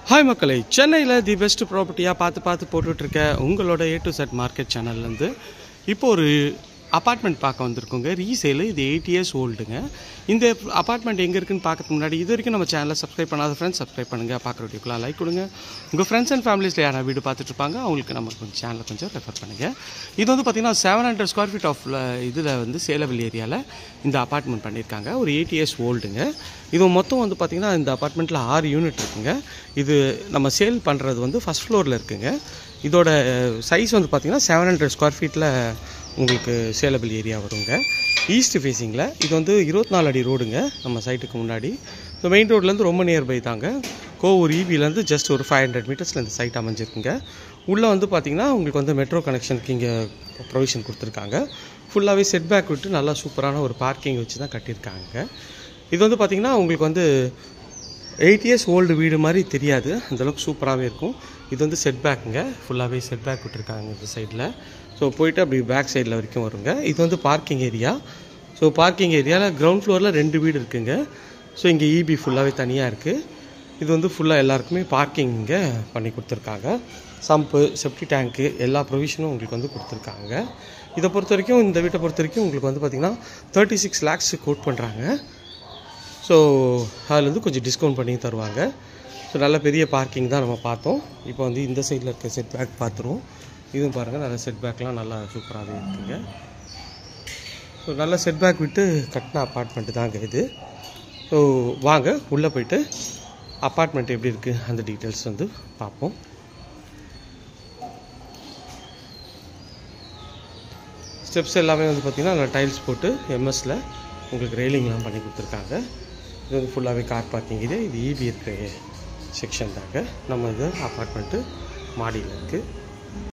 hi மக்களே சென்னையில் the best ப்ராப்பர்ட்டியாக பார்த்து பார்த்து போட்டுட்ருக்க உங்களோட ஏ டு செட் மார்க்கெட் சேனல்லேருந்து இப்போ ஒரு அப்பார்ட்மெண்ட் பார்க்க வந்திருக்கோங்க ரீசேலு இது எயிட் இயர்ஸ் ஓல்டுங்க இந்த அப்பார்ட்மெண்ட் எங்கே இருக்குன்னு பார்க்கறதுக்கு முன்னாடி இது வரைக்கும் நம்ம சேனலை சப்ஸ்கிரைப் பண்ணாத ஃப்ரெண்ட்ஸ் சப்ஸ்கிரைப் பண்ணுங்கள் பார்க்குற வீடியோக்கெலாம் லைக் கொடுங்க உங்கள் ஃப்ரெண்ட்ஸ் அண்ட் ஃபேமிலிஸில் யாரா வீடு பார்த்துட்டு இருப்பாங்க அவங்களுக்கு நம்ம கொஞ்சம் சேனலை கொஞ்சம் ரெஃபர் பண்ணுங்கள் இது வந்து பார்த்திங்கன்னா seven hundred square feet of இதில் வந்து சேலவில் ஏரியாவில் இந்த அப்பார்ட்மெண்ட் பண்ணியிருக்காங்க ஒரு எயிட் இயர்ஸ் ஓல்டுங்க இது மொத்தம் வந்து பார்த்திங்கன்னா இந்த அப்பார்ட்மெண்ட்டில் ஆறு யூனிட் இருக்குங்க இது நம்ம சேல் பண்ணுறது வந்து ஃபஸ்ட் ஃப்ளோரில் இருக்குங்க இதோட சைஸ் வந்து பார்த்திங்கன்னா செவன் ஹண்ட்ரட் ஸ்கொயர் ஃபீட்டில் உங்களுக்கு சேலபிள் ஏரியா வருங்க ஈஸ்ட் ஃபேஸிங்கில் இது வந்து இருபத்தி நாலு அடி ரோடுங்க நம்ம சைட்டுக்கு முன்னாடி ஸோ மெயின் ரோட்லேருந்து ரொம்ப நியர்பை தாங்க கோவூர் ஈபிலேருந்து ஜஸ்ட் ஒரு ஃபைவ் ஹண்ட்ரட் மீட்டர்ஸில் இந்த சைட் அமைஞ்சிருக்குங்க உள்ளே வந்து பார்த்திங்கன்னா உங்களுக்கு வந்து மெட்ரோ கனெக்ஷனுக்கு இங்கே ப்ரொவிஷன் கொடுத்துருக்காங்க ஃபுல்லாகவே செட் பேக் விட்டு நல்லா சூப்பரான ஒரு பார்க்கிங் வச்சு தான் கட்டியிருக்காங்க இது வந்து பார்த்திங்கன்னா உங்களுக்கு வந்து எயிட் இயர்ஸ் ஓல்டு வீடு மாதிரி தெரியாது அந்தளவுக்கு சூப்பராகவே இருக்கும் இது வந்து செட் பேக்குங்க ஃபுல்லாகவே செட் பேக் விட்டுருக்காங்க இந்த சைடில் ஸோ போயிட்டு அப்படி பேக் சைடில் வரைக்கும் வருங்க இது வந்து பார்க்கிங் ஏரியா ஸோ பார்க்கிங் ஏரியாவில் கிரவுண்ட் ஃப்ளோரில் ரெண்டு வீடு இருக்குங்க ஸோ இங்கே இபி ஃபுல்லாகவே தனியாக இருக்குது இது வந்து ஃபுல்லாக எல்லாருக்குமே பார்க்கிங் இங்கே பண்ணி கொடுத்துருக்காங்க சம்பு செப்டி டேங்க்கு எல்லா ப்ரொவிஷனும் உங்களுக்கு வந்து கொடுத்துருக்காங்க இதை பொறுத்த வரைக்கும் இந்த வீட்டை பொறுத்த வரைக்கும் உங்களுக்கு வந்து பார்த்திங்கன்னா தேர்ட்டி சிக்ஸ் லேக்ஸ் கோட் பண்ணுறாங்க ஸோ அதில் வந்து கொஞ்சம் டிஸ்கவுண்ட் பண்ணி தருவாங்க ஸோ நல்ல பெரிய பார்க்கிங் தான் நம்ம பார்த்தோம் இப்போ வந்து இந்த சைடில் இருக்க செட் பேக் பார்த்துருவோம் இதுவும் பாருங்கள் நல்ல செட் பேக்லாம் நல்லா சூப்பராகவே இருக்குங்க ஸோ நல்ல செட் பேக் விட்டு கட்டின அப்பார்ட்மெண்ட்டு தாங்க இது ஸோ வாங்க உள்ளே போயிட்டு அப்பார்ட்மெண்ட் எப்படி இருக்குது அந்த டீட்டெயில்ஸ் வந்து பார்ப்போம் ஸ்டெப்ஸ் எல்லாமே வந்து பார்த்திங்கன்னா நல்லா டைல்ஸ் போட்டு எம்எஸில் உங்களுக்கு ரெயிலிங்லாம் பண்ணி கொடுத்துருக்காங்க இது வந்து ஃபுல்லாகவே கார் பார்க்கிங் இது இது இபி இருக்கிற செக்ஷன் தாங்க நம்ம இது அப்பார்ட்மெண்ட்டு மாடியில் இருக்குது